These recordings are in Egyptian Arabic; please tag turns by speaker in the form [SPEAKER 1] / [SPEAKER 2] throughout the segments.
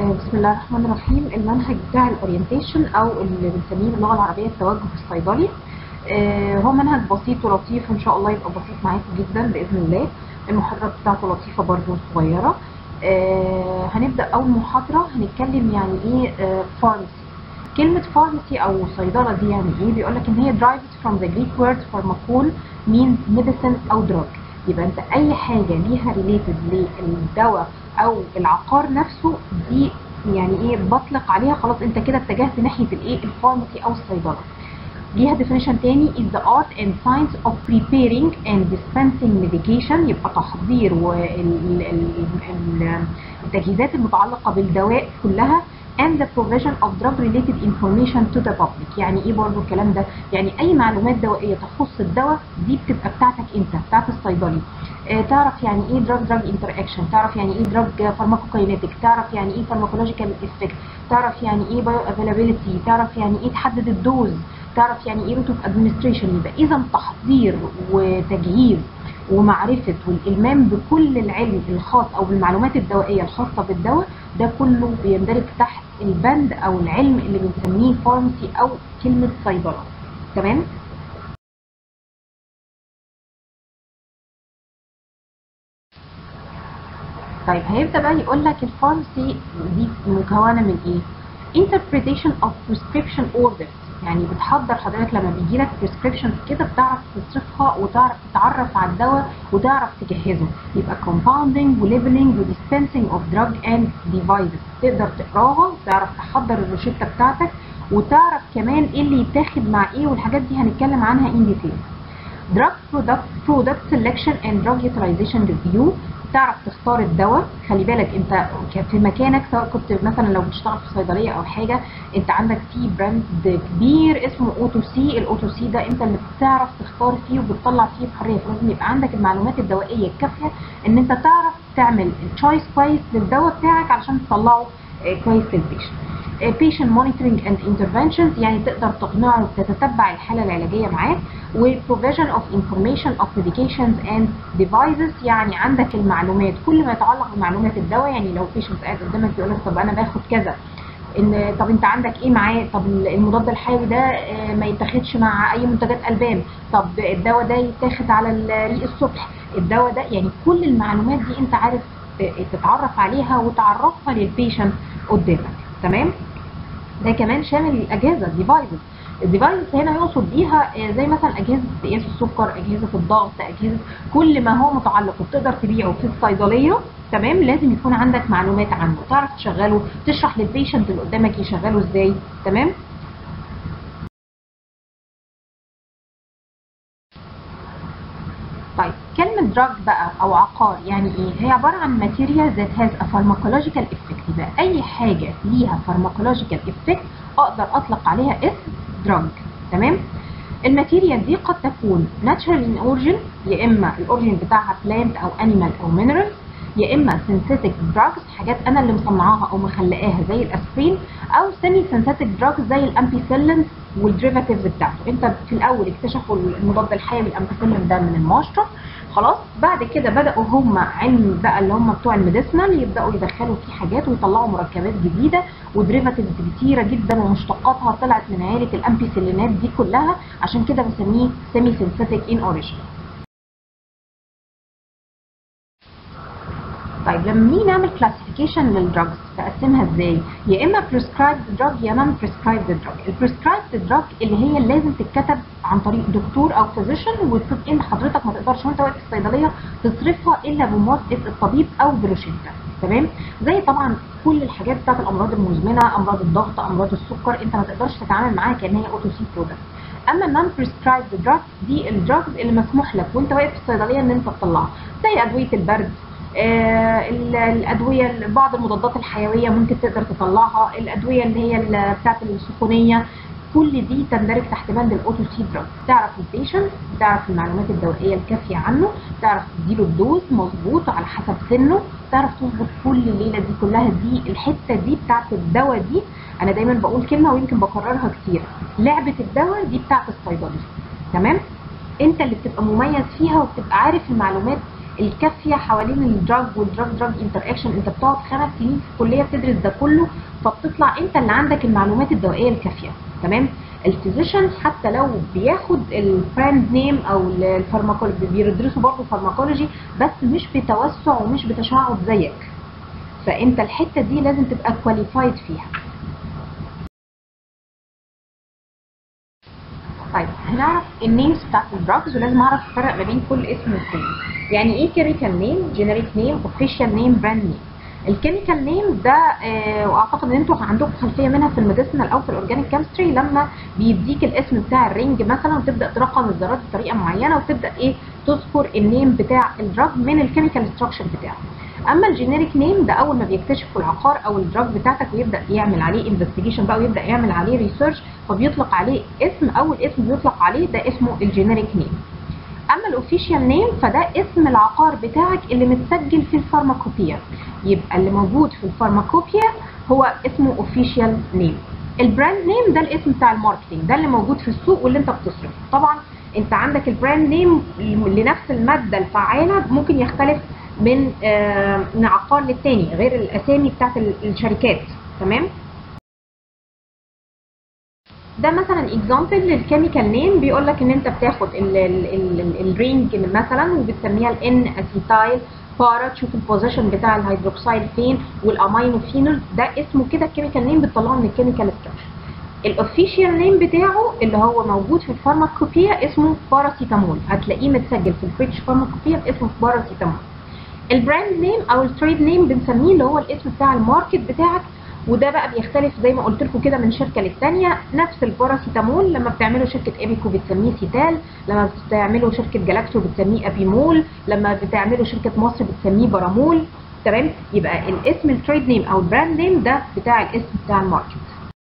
[SPEAKER 1] بسم الله الرحمن الرحيم المنهج بتاع الاورينتيشن او اللي بنسميه باللغه العربيه التوجه الصيدلي آه، هو منهج بسيط ولطيف وان شاء الله يبقى بسيط معاكم جدا باذن الله المحاضره بتاعته لطيفه برضو صغيره آه، هنبدا اول محاضره هنتكلم يعني ايه فارماسي كلمة فارماسي أو صيدلة دي يعني إيه؟ بيقول لك إن هي derived from the Greek word pharmakon means medicine أو drug يبقى أنت أي حاجة ليها related للدواء أو العقار نفسه دي يعني إيه بطلق عليها خلاص أنت كده اتجهت ناحية الإيه؟ الفارماسي أو الصيدلة. ليها definition تاني is the art and science of preparing and dispensing medication يبقى تحضير والتجهيزات المتعلقة بالدواء كلها and the provision of drug related information to the public يعني ايه برضو الكلام ده يعني اي معلومات دوائيه تخص الدواء دي بتبقى بتاعتك انت بتاعت الصيدلي اه تعرف يعني ايه drug drug interaction تعرف يعني ايه drug pharmacokinetic تعرف يعني ايه pharmacological effect تعرف يعني ايه bio availability تعرف يعني ايه تحدد الدوز تعرف يعني ايه route of administration يبقى اذا تحضير وتجهيز ومعرفة والإلمام بكل العلم الخاص أو بالمعلومات الدوائية الخاصة بالدواء ده كله بيندرج تحت البند أو العلم اللي بنسميه فارمسي أو كلمة صيدلة تمام؟ طيب هيبدأ بقى يقول لك الفارمسي دي مكونة من إيه؟ interpretation of prescription orders يعني بتحضر حضرتك لما بيجي لك بريسكريبشن كده بتعرف تصرفها وتعرف تتعرف على الدواء وتعرف تجهزه يبقى compounding وليبلنج وديسبنسنج اوف دراج اند ديفايسز تقدر تقراها وتعرف تحضر الروشته بتاعتك وتعرف كمان ايه اللي يتاخد مع ايه والحاجات دي هنتكلم عنها ان ديتيل drug product product selection and drug utilization review تعرف تختار الدواء خلي بالك انت في مكانك سواء كنت مثلا لو بتشتغل في صيدليه او حاجه انت عندك في براند كبير اسمه اوتو سي الاوتو سي ده انت اللي بتعرف تختار فيه وبتطلع فيه بحريه فلازم يبقى عندك المعلومات الدوائيه الكافيه ان انت تعرف تعمل تشويس كويس للدواء بتاعك علشان تطلعه كويس للبيشنت patient monitoring and interventions يعني تقدر تقنعه وتتتبع الحالة العلاجية معاك و provision of information of medications and devices يعني عندك المعلومات كل ما يتعلق بمعلومات الدواء يعني لو patient قاعد قدامك يقول لك طب انا باخد كذا ان طب انت عندك ايه معاه طب المضاد الحيوي ده ما يتاخدش مع اي منتجات البان طب الدواء ده يتاخد على الريق الصبح الدواء ده يعني كل المعلومات دي انت عارف تتعرف عليها وتعرفها للبيشنت قدامك تمام ده كمان شامل الاجهزه الديفايسز الديفايسز هنا يقصد بيها زي مثلا اجهزه قياس السكر اجهزه الضغط اجهزه كل ما هو متعلق وبتقدر تبيعه في الصيدليه تمام لازم يكون عندك معلومات عنه تعرف تشغله تشرح للبيشنت اللي قدامك يشغله ازاي تمام طيب كلمة دراج بقى أو عقار يعني إيه؟ هي عبارة عن material that has a pharmacological effect يبقى أي حاجة ليها pharmacological effect أقدر أطلق عليها اسم دراج تمام؟ الماتيريال دي قد تكون natural in origin يا إما الأوريجين بتاعها plant أو animal أو mineral يا إما synthetic drugs حاجات أنا اللي مصنعاها أو مخلقاها زي الأسبرين أو semi synthetic drugs زي الأمبيسيلين والديريفاتيفز بتاعته انت في الاول اكتشفوا المضاد الحيوي الامبيسيلين ده من المشرب خلاص بعد كده بداوا هم علم بقى اللي هم بتوع الميديسنال يبداوا يدخلوا فيه حاجات ويطلعوا مركبات جديده ودريفاتيفز كتيره جدا ومشتقاتها طلعت من عائله الامبيسيلينات دي كلها عشان كده بسميه سيمي سينثيتيك ان اوريجين طيب لما نيجي نعمل كلاسيفيكيشن للدراجز بقسمها ازاي؟ يا اما prescribed drug يا نون prescribed drug، البريسكرايبد دراج اللي هي لازم تتكتب عن طريق دكتور او فيزيشن وان حضرتك ما تقدرش وانت واقف في الصيدليه تصرفها الا بموافقه الطبيب او بروشته تمام؟ زي طبعا كل الحاجات بتاعت الامراض المزمنه، امراض الضغط، امراض السكر، انت ما تقدرش تتعامل معاها كان هي اوتو سي برودكت. اما النون بريسكرايبد دراج دي الدراجز اللي مسموح لك وانت واقف في الصيدليه ان انت تطلعها، زي ادويه البرد، آه الادويه بعض المضادات الحيويه ممكن تقدر تطلعها الادويه اللي هي بتاعت السخونيه كل دي تندرج تحت بند الاوتو سي دراج تعرف البيشنت تعرف المعلومات الدوائيه الكافيه عنه تعرف تديله الدوز مظبوط على حسب سنه تعرف تظبط كل الليله دي كلها دي الحته دي بتاعت الدواء دي انا دايما بقول كلمه ويمكن بكررها كتير لعبه الدواء دي بتاعت الصيدلي تمام انت اللي بتبقى مميز فيها وبتبقى عارف المعلومات الكافيه حوالين الدراج والدراج دراج انتر اكشن انت بتقعد خمس سنين في الكليه بتدرس ده كله فبتطلع انت اللي عندك المعلومات الدوائيه الكافيه تمام الفيزيشن حتى لو بياخد البراند نيم او الفارماكولوجي بيدرسوا برضه فارماكولوجي بس مش بتوسع ومش بتشعب زيك فانت الحته دي لازم تبقى كواليفايد فيها طيب هنعرف النيمز بتاعت الدراجز ولازم اعرف الفرق ما بين كل اسم والتاني يعني ايه كيميكال نيم جينيريك نيم اوفيشال نيم براند نيم الكيميكال نيم ده آه واعتقد ان انتوا عندكم خلفيه منها في الميديسنال او في الاورجانيك كيمستري لما بيديك الاسم بتاع الرينج مثلا وتبدا ترقم الذرات بطريقه معينه وتبدا ايه تذكر النيم بتاع الدراج من الكيميكال ستراكشر بتاعه اما الجينيريك نيم ده اول ما بيكتشفوا العقار او الدراج بتاعتك ويبدا يعمل عليه انفستيجيشن بقى ويبدا يعمل عليه ريسيرش فبيطلق عليه اسم اول اسم بيطلق عليه ده اسمه الجينيريك نيم اما الاوفيشال نيم فده اسم العقار بتاعك اللي متسجل في الفارماكوبيا يبقى اللي موجود في الفارماكوبيا هو اسمه اوفيشال نيم البراند نيم ده الاسم بتاع الماركتنج ده اللي موجود في السوق واللي انت بتصرفه طبعا انت عندك البراند نيم لنفس الماده الفعاله ممكن يختلف من آه من عقار للتاني غير الاسامي بتاعت الشركات تمام ده مثلا اكزامبل للكيميكال نيم بيقول لك ان انت بتاخد الرينج مثلا وبتسميها الان اسيتايل بارا تشوف البوزيشن بتاع الهيدروكسيد فين والامينو فينول ده اسمه كده الكيميكال نيم بتطلعه من الكيميكال ستراكشر الاوفيشال نيم بتاعه اللي هو موجود في الفارماكوبيا اسمه باراسيتامول هتلاقيه متسجل في البريتش فارماكوبيا باسمه باراسيتامول البراند نيم او التريد نيم بنسميه اللي هو الاسم بتاع الماركت بتاعك وده بقى بيختلف زي ما قلت لكم كده من شركه للثانيه نفس الباراسيتامول لما بتعملوا شركه ايبيكو بتسميه سيتال لما بتعملوا شركه جالاكتو بتسميه ابيمول لما بتعملوا شركه مصر بتسميه بارامول تمام يبقى الاسم التريد نيم او البراند نيم ده بتاع الاسم بتاع الماركت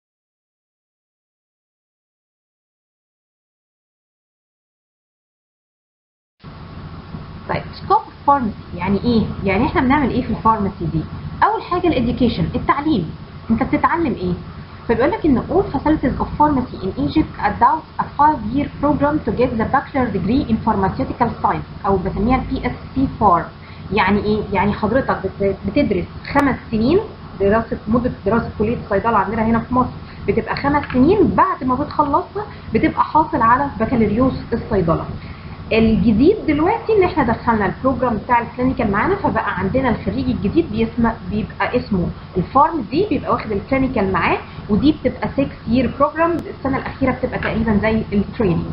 [SPEAKER 1] طيب سكوب فارماسي يعني ايه؟ يعني احنا بنعمل ايه في الفارماسي دي؟ اول حاجه الاديوكيشن التعليم انت بتتعلم ايه؟ فبيقول لك ان all facilities of pharmacy in Egypt adopt a five-year program to get the bachelor degree in pharmaceutical science او بسميها البي اس سي فار يعني ايه؟ يعني حضرتك بتدرس خمس سنين دراسه مده دراسه كليه الصيدله عندنا هنا في مصر بتبقى خمس سنين بعد ما بتخلصها بتبقى حاصل على بكالوريوس الصيدله. الجديد دلوقتي ان احنا دخلنا البروجرام بتاع الكلينيكال معانا فبقى عندنا الخريج الجديد بيسمى بيبقى اسمه الفارم دي بيبقى واخد الكلينيكال معاه ودي بتبقى 6 يير بروجرام السنه الاخيره بتبقى تقريبا زي التريننج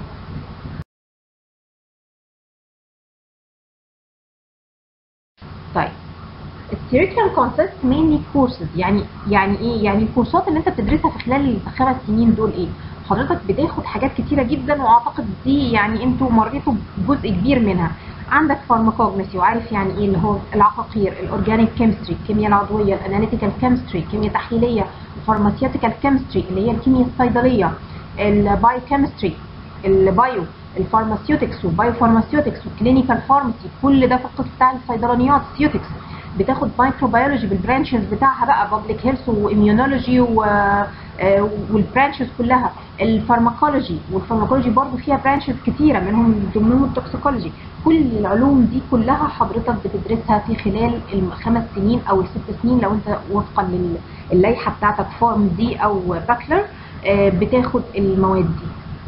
[SPEAKER 1] طيب الكريكولم كونسيست مينلي كورسز يعني يعني ايه يعني الكورسات اللي انت بتدرسها في خلال الخمس سنين دول ايه حضرتك بتاخد حاجات كتيره جدا واعتقد دي يعني انتوا مريتوا بجزء كبير منها عندك فارماكوجنسي وعارف يعني ايه اللي هو العقاقير الاورجانيك كيمستري الكيمياء العضويه الاناليتيكال كيمستري الكيمياء التحليليه الفارماسيوتيكال كيمستري اللي هي الكيمياء الصيدليه البايو كيمستري البايو الفارماسيوتكس والبايو فارماسيوتكس والكلينيكال فارماسي كل ده في القسم بتاع الصيدلانيات سيوتكس بتاخد مايكروبيولوجي بالبرانشز بتاعها بقى بابليك هيلث واميونولوجي والبرانشز كلها الفارماكولوجي والفارماكولوجي برضو فيها برانشز كتيره منهم ضمنهم التوكسيكولوجي كل العلوم دي كلها حضرتك بتدرسها في خلال الخمس سنين او الست سنين لو انت وفقا للائحه بتاعتك فارم دي او باكلر بتاخد المواد دي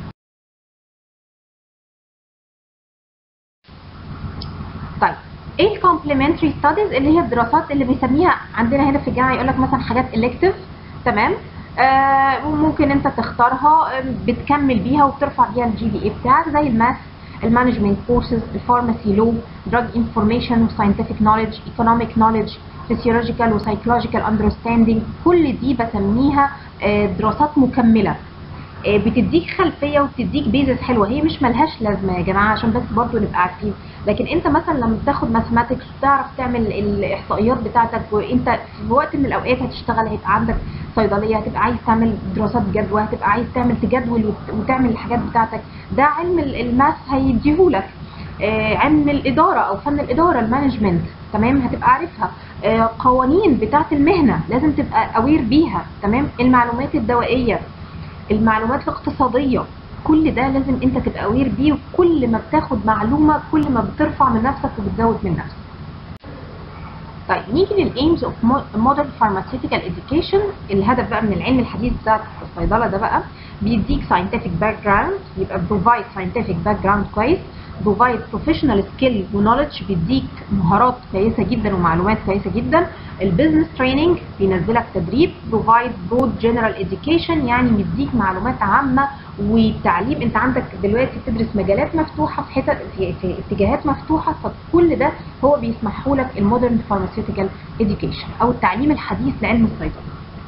[SPEAKER 1] طيب ايه الكومبلمنتري ستاديز اللي هي الدراسات اللي بيسميها عندنا هنا في الجامعه يقول لك مثلا حاجات الكتيف تمام آه وممكن انت تختارها بتكمل بيها وبترفع بيها الجي بي اي بتاعك زي الماث المانجمنت كورسز الفارماسي لو دراج انفورميشن وساينتفك نوليدج ايكونوميك نوليدج فيسيولوجيكال وسايكولوجيكال اندرستاندينج كل دي بسميها آه دراسات مكمله بتديك خلفيه وبتديك بيزس حلوه هي مش ملهاش لازمه يا جماعه عشان بس برضو نبقى عارفين لكن انت مثلا لما بتاخد ماثماتكس وتعرف تعمل الاحصائيات بتاعتك وانت في وقت من الاوقات هتشتغل هيبقى عندك صيدليه هتبقى عايز تعمل دراسات جدوى هتبقى عايز تعمل تجدول وتعمل الحاجات بتاعتك ده علم الماث هيديهولك آه علم الاداره او فن الاداره المانجمنت تمام هتبقى عارفها آه قوانين بتاعه المهنه لازم تبقى اوير بيها تمام المعلومات الدوائيه المعلومات الاقتصاديه كل ده لازم انت تبقى اوير بيه وكل ما بتاخد معلومه كل ما بترفع من نفسك وبتزود من نفسك طيب نيجي للايمز اوف مودرن فارماسيوتيكال اديوكيشن الهدف بقى من العلم الحديث بتاع الصيدله ده بقى بيديك ساينتفك باك جراوند يبقى بروفايد ساينتفك باك جراوند كويس بروفايد بروفيشنال سكيل ونولج بيديك مهارات كويسه جدا ومعلومات كويسه جدا البيزنس تريننج بينزلك تدريب بروفايد برود جنرال اديوكيشن يعني بيديك معلومات عامه وتعليم انت عندك دلوقتي بتدرس مجالات مفتوحه في حتت في, في اتجاهات مفتوحه فكل ده هو بيسمحه لك المودرن فارماسيوتيكال اديوكيشن او التعليم الحديث لعلم الصيدله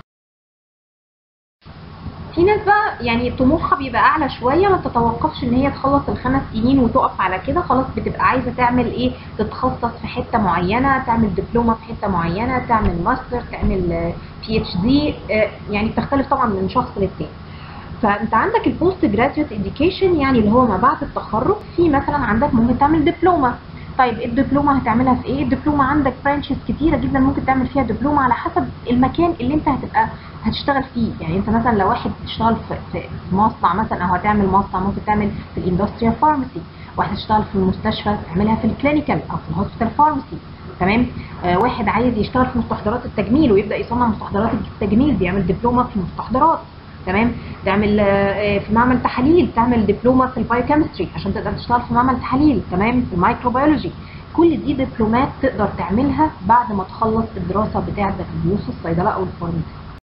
[SPEAKER 1] في ناس بقى يعني طموحها بيبقى اعلى شويه ما تتوقفش ان هي تخلص الخمس سنين وتقف على كده خلاص بتبقى عايزه تعمل ايه تتخصص في حته معينه تعمل دبلومه في حته معينه تعمل ماستر تعمل بي اتش دي يعني بتختلف طبعا من شخص للتاني فانت عندك البوست جراديويت اديوكيشن يعني اللي هو ما بعد التخرج في مثلا عندك ممكن تعمل دبلومه طيب الدبلومه هتعملها في ايه الدبلومه عندك برانشز كتيره جدا ممكن تعمل فيها دبلومه على حسب المكان اللي انت هتبقى هتشتغل فيه يعني انت مثلا لو واحد بتشتغل في, في مصنع مثلا او هتعمل مصنع ممكن تعمل في الاندستريال فارماسي واحد هتشتغل في المستشفى تعملها في الكلينيكال او في الهوسبيتال فارماسي تمام آه واحد عايز يشتغل في مستحضرات التجميل ويبدا يصنع مستحضرات التجميل بيعمل دبلومه في المستحضرات تمام تعمل في معمل تحاليل تعمل دبلومه في البايوكيمستري عشان تقدر تشتغل في معمل تحاليل تمام في الميكروبيولوجي كل دي دبلومات تقدر تعملها بعد ما تخلص الدراسه بتاعه بكالوريوس الصيدله او الفارماسي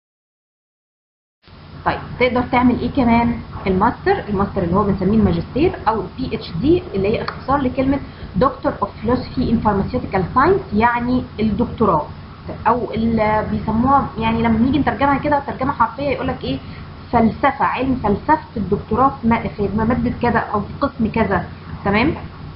[SPEAKER 1] طيب تقدر تعمل ايه كمان الماستر الماستر اللي هو بنسميه الماجستير او البي اتش دي اللي هي اختصار لكلمه دكتور اوف فيلوسفي ان فارماسيوتيكال ساينس يعني الدكتوراه او اللي بيسموها يعني لما نيجي نترجمها كده ترجمه حرفيه يقول لك ايه فلسفه علم فلسفه الدكتوراه في ماده كذا او في قسم كذا تمام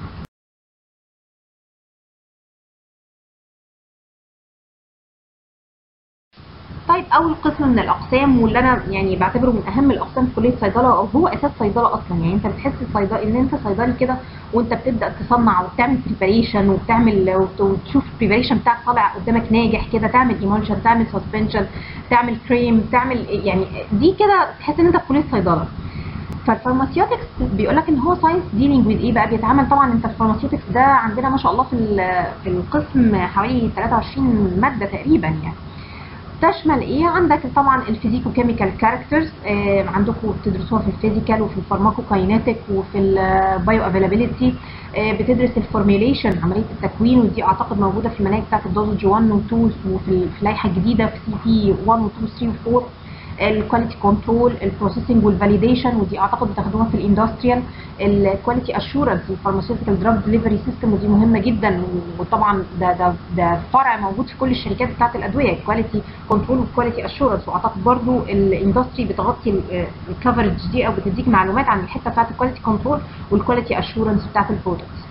[SPEAKER 1] طيب اول قسم من الاقسام واللي انا يعني بعتبره من اهم الاقسام في كليه صيدله او هو اساس صيدله اصلا يعني انت بتحس الصيدله ان انت صيدلي كده وانت بتبدا تصنع وبتعمل بريباريشن وبتعمل وتشوف البريباريشن بتاعك طالع قدامك ناجح كده تعمل ايمولشن تعمل سسبنشن تعمل كريم تعمل يعني دي كده تحس ان انت في كليه صيدله فالفارماسيوتكس بيقول لك ان هو ساينس ديلينج ويز ايه بقى بيتعامل طبعا انت الفارماسيوتكس ده عندنا ما شاء الله في في القسم حوالي 23 ماده تقريبا يعني تشمل ايه عندك طبعا الفيزيكو كيميكال كاركترز آه عندكم بتدرسوها في الفيزيكال وفي الفارماكوكاينيتيك وفي البايو افيلابيلتي آه بتدرس الفورميليشن عمليه التكوين ودي اعتقد موجوده في المناهج بتاعت الدوزج 1 و 2 وفي اللائحه الجديده في سي تي 1 و 2 3 و 4 الكواليتي كنترول البروسيسنج والفاليديشن ودي اعتقد بتاخدوها في الاندستريال الكواليتي اشورنس الفارماسيوتيكال دراج ديليفري سيستم ودي مهمه جدا وطبعا ده ده ده فرع موجود في كل الشركات بتاعت الادويه الكواليتي كنترول والكواليتي اشورنس واعتقد برضو الاندستري بتغطي الكفرج دي او بتديك معلومات عن الحته بتاعت الكواليتي كنترول والكواليتي اشورنس بتاعت البرودكتس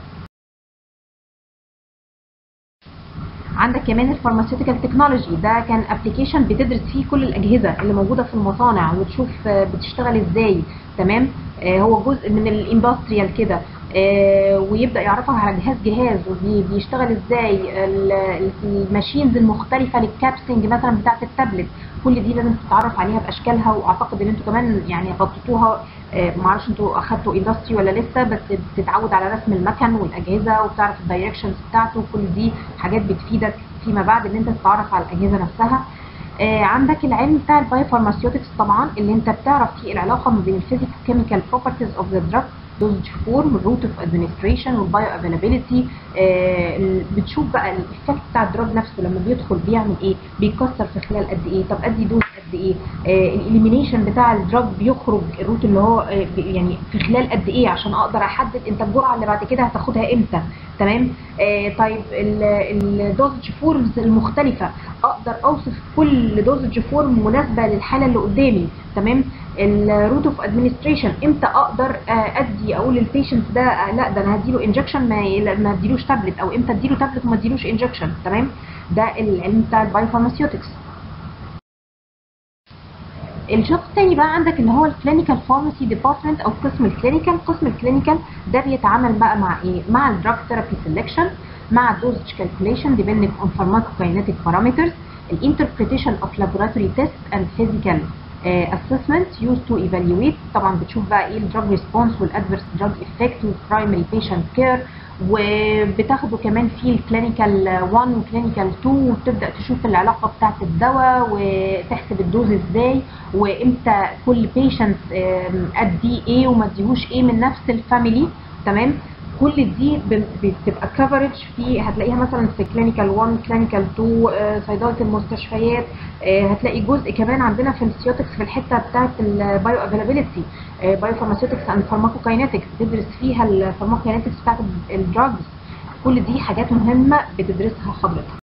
[SPEAKER 1] عندك كمان الفارماسيوتيكال تكنولوجي ده كان ابلكيشن بتدرس فيه كل الاجهزه اللي موجوده في المصانع وتشوف بتشتغل ازاي تمام آه هو جزء من الاندستريال كده آه ويبدا يعرفك على جهاز جهاز وبيشتغل ازاي الماشينز المختلفه للكابسنج مثلا بتاعه التابلت كل دي لازم تتعرف عليها باشكالها واعتقد ان انتوا كمان يعني غطيتوها آه معرفش انتوا اخدتوا اندستري ولا لسه بس بتتعود على رسم المكن والاجهزه وبتعرف الدايركشنز بتاعته كل دي حاجات بتفيدك فيما بعد ان انت تتعرف على الاجهزه نفسها آه عندك العلم بتاع البايو فارماسيوتكس طبعا اللي انت بتعرف فيه العلاقه ما بين الفيزيكال كيميكال بروبرتيز اوف ذا دراج دوزج فورم الروت اوف ادمنستريشن والبايو افيلابيلتي بتشوف بقى الايفكت بتاع الدراج نفسه لما بيدخل بيعمل ايه بيكسر في خلال قد ايه طب ادي دوز قد ايه آه الاليمينيشن بتاع الدراج بيخرج الروت اللي هو آه يعني في خلال قد ايه عشان اقدر احدد انت الجرعه اللي بعد كده هتاخدها امتى تمام آه طيب الدوزج فورمز المختلفه اقدر اوصف كل دوزج فورم مناسبه للحاله اللي قدامي تمام الروت اوف ادمنستريشن امتى اقدر ادي اقول للبيشنت ده لا ده انا هديله انجكشن ما ما اديلوش تابلت او امتى اديله تابلت وما اديلوش انجكشن تمام ده العلم بتاع البايو فارماسيوتكس الشق الثاني بقى عندك اللي هو الكلينيكال فارماسي ديبارتمنت او قسم الكلينيكال قسم الكلينيكال ده بيتعامل بقى مع ايه مع الدراج ثيرابي سيلكشن مع الدوزج كالكوليشن depending on pharmacokinetic parameters الانتربريتيشن اوف laboratory tests and physical assessment used to evaluate طبعا بتشوف بقى ايه الدراج ريسبونس والادفيرس دراج افكت والبرايمري بيشنت كير وبتاخده كمان في الكلينيكال 1 وكلينيكال 2 وبتبدا تشوف العلاقه بتاعه الدواء وتحسب الدوز ازاي وامتى كل بيشنت ادي ايه وما اديهوش ايه من نفس الفاميلي تمام كل دي بتبقى كفرج في هتلاقيها مثلا في كلينيكال 1 كلينيكال 2 صيدله المستشفيات هتلاقي جزء كمان عندنا في السيوتكس في الحته بتاعه البايو افيلابيلتي بايو فارماسيوتكس اند فارماكوكاينetics بتدرس فيها الفارماكوكاينetics بتاعه الدراجز كل دي حاجات مهمه بتدرسها حضرتك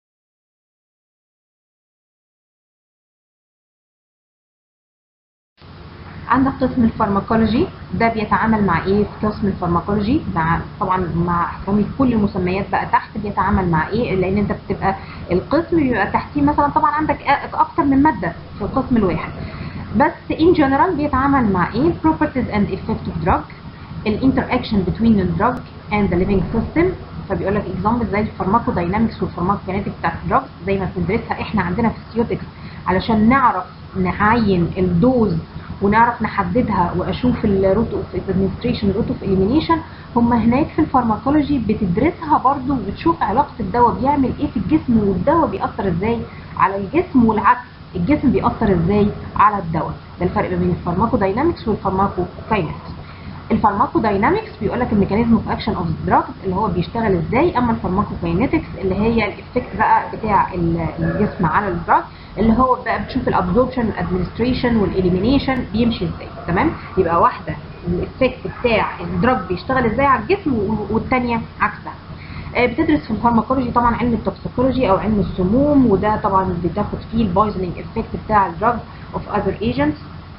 [SPEAKER 1] عندك قسم الفارماكولوجي ده بيتعامل مع ايه في قسم الفارماكولوجي مع طبعا مع احترامي كل المسميات بقى تحت بيتعامل مع ايه لان انت بتبقى القسم بيبقى تحتيه مثلا طبعا عندك اكتر من ماده في القسم الواحد بس ان جنرال بيتعامل مع ايه properties and effect of drug الانتراكشن between the drug and the living system فبيقول لك اكزامبل زي الفارماكو داينامكس والفارماكوكينetics بتاعت الدراجز زي ما بندرسها احنا عندنا في السيوتكس علشان نعرف نعين الدوز ونعرف نحددها واشوف الروت اوف ادمنستريشن روت اوف اليمينيشن هم هناك في الفارماكولوجي بتدرسها برضو وبتشوف علاقه الدواء بيعمل ايه في الجسم والدواء بيأثر ازاي على الجسم والعكس الجسم بيأثر ازاي على الدواء ده الفرق بين الفارماكو داينامكس والفارماكو كاينكس الفارماكو داينامكس بيقول لك الميكانيزم اوف اكشن اوف دراج اللي هو بيشتغل ازاي اما الفارماكو كاينetics اللي هي الافكت بقى بتاع الجسم على الدراج اللي هو بقى بتشوف الابزوربشن والادمنستريشن والاليمينيشن بيمشي ازاي تمام يبقى واحده الافكت بتاع الدراج بيشتغل ازاي على الجسم والثانيه عكسها بتدرس في الفارماكولوجي طبعا علم التوكسيكولوجي او علم السموم وده طبعا بتاخد فيه البويزنينج افكت بتاع الدراج اوف اذر ايجنتس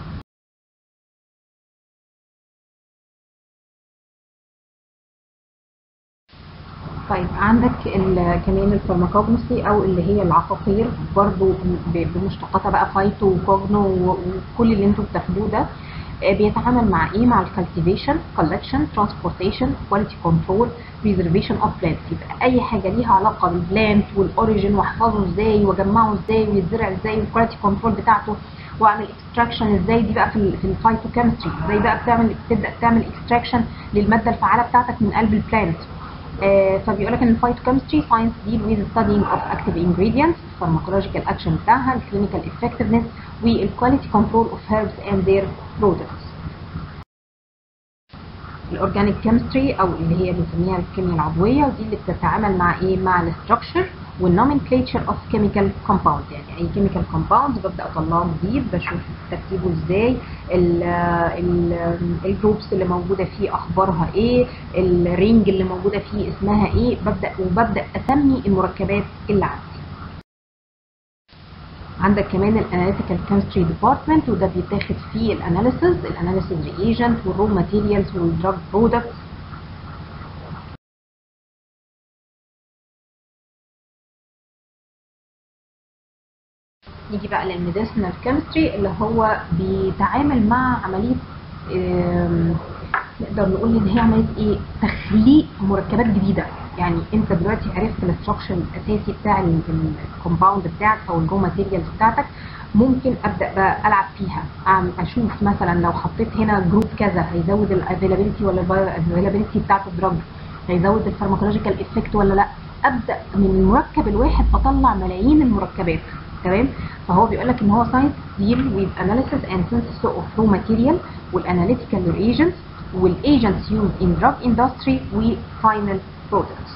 [SPEAKER 1] طيب عندك كمان الفارماكوجنسي او اللي هي العقاقير برضو بمشتقاتها بقى فايتو وكوجنو وكل اللي انتوا بتاخدوه ده بيتعامل مع ايه مع الكالتيفيشن كولكشن ترانسبورتيشن كواليتي كنترول بريزرفيشن اوف بلانتس يبقى اي حاجه ليها علاقه بالبلانت والاوريجن واحفظه ازاي واجمعه ازاي ويتزرع ازاي والكواليتي كنترول بتاعته واعمل اكستراكشن ازاي دي بقى في في الفايتوكيمستري ازاي بقى بتعمل تبدا تعمل اكستراكشن للماده الفعاله بتاعتك من قلب البلانت آه فبيقول لك ان الفايتوكيمستري ساينس ديل ويز ستادينج اوف اكتيف انجريدينتس فارماكولوجيكال اكشن بتاعها الكلينيكال افكتفنس والكواليتي كنترول اوف هيربس اند ذير برودكتس الاورجانيك كيمستري او اللي هي بنسميها الكيمياء العضويه ودي اللي بتتعامل مع ايه مع الستراكشر والنومنكليتشر اوف كيميكال كومباوند يعني اي كيميكال كومباوند ببدا اطلعه جديد بشوف تركيبه ازاي الجروبس اللي موجوده فيه اخبارها ايه الرينج اللي موجوده فيه اسمها ايه ببدا وببدا اسمي المركبات اللي عندي عندك كمان الاناليتيكال كيمستري ديبارتمنت وده بيتاخد فيه الاناليسز الاناليسز ريجنت والرو ماتيريالز والدراج برودكتس نيجي بقى للميديسنال كيمستري اللي هو بيتعامل مع عمليه نقدر نقول ان هي عمليه ايه تخليق مركبات جديده يعني انت دلوقتي عرفت الاستراكشر الاساسي بتاع الكومباوند بتاعك او الجو ماتيريالز بتاعتك ممكن ابدا بقى العب فيها اشوف مثلا لو حطيت هنا جروب كذا هيزود الافيلابيلتي ولا البايو افيلابيلتي بتاعت الدراج هيزود الفارماكولوجيكال افكت ولا لا ابدا من المركب الواحد اطلع ملايين المركبات تمام فهو بيقول لك ان هو ساينس ديل ويز اناليسيس اند سينثيسيس اوف رو ماتيريال والاناليتيكال ريجنتس والايجنتس يوز ان دراج اندستري وفاينل برودكتس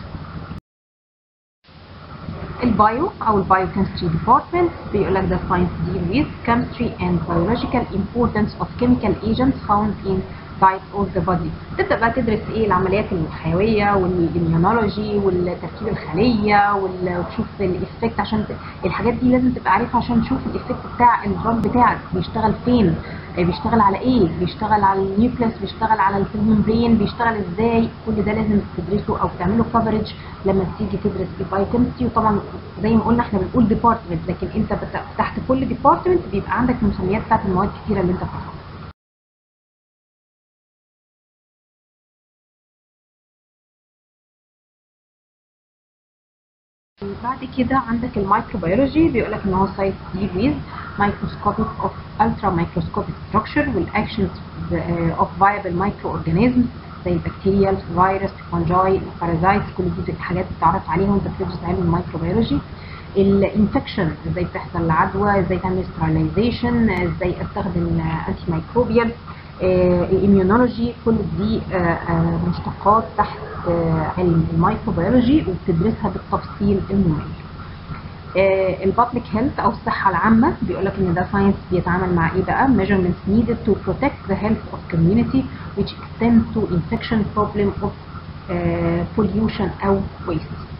[SPEAKER 1] البايو او البايو كيمستري ديبارتمنت بيقول لك ده ساينس ديل ويز chemistry and biological importance of chemical agents found in diet of the body تبدا بقى تدرس ايه العمليات الحيويه والاميونولوجي والتركيب الخليه وتشوف الافكت عشان الحاجات دي لازم تبقى عارفها عشان تشوف الافكت بتاع الدراج بتاعك بيشتغل فين بيشتغل على ايه بيشتغل على النيوكليس بيشتغل على الفيلمبرين بيشتغل ازاي كل ده لازم تدرسه او تعمله كفرج لما تيجي تدرس البايوكيمستري وطبعا زي ما قلنا احنا بنقول ديبارتمنت لكن انت تحت كل ديبارتمنت بيبقى عندك المسميات بتاعت المواد كتيره اللي انت بتاخدها بعد كده عندك الميكروبيولوجي بيقول لك ان هو سايت ديل with microscopic of ultra microscopic structure والاكشنز of viable microorganisms زي بكتيريا فيروس فونجاي بارازايتس كل دي حاجات بتتعرف عليها وانت بتدرس علم الميكروبيولوجي الانفكشن ازاي بتحصل العدوى ازاي تعمل سترايلايزيشن ازاي استخدم انتي ميكروبيال الاميونولوجي كل دي آه، آه، مشتقات تحت آه، علم الميكروبيولوجي وبتدرسها بالتفصيل الممل البابليك هيلث او الصحه العامه بيقول لك ان ده ساينس بيتعامل مع ايه بقى measurements needed to protect the health of community which extend to infection problem of uh, pollution او waste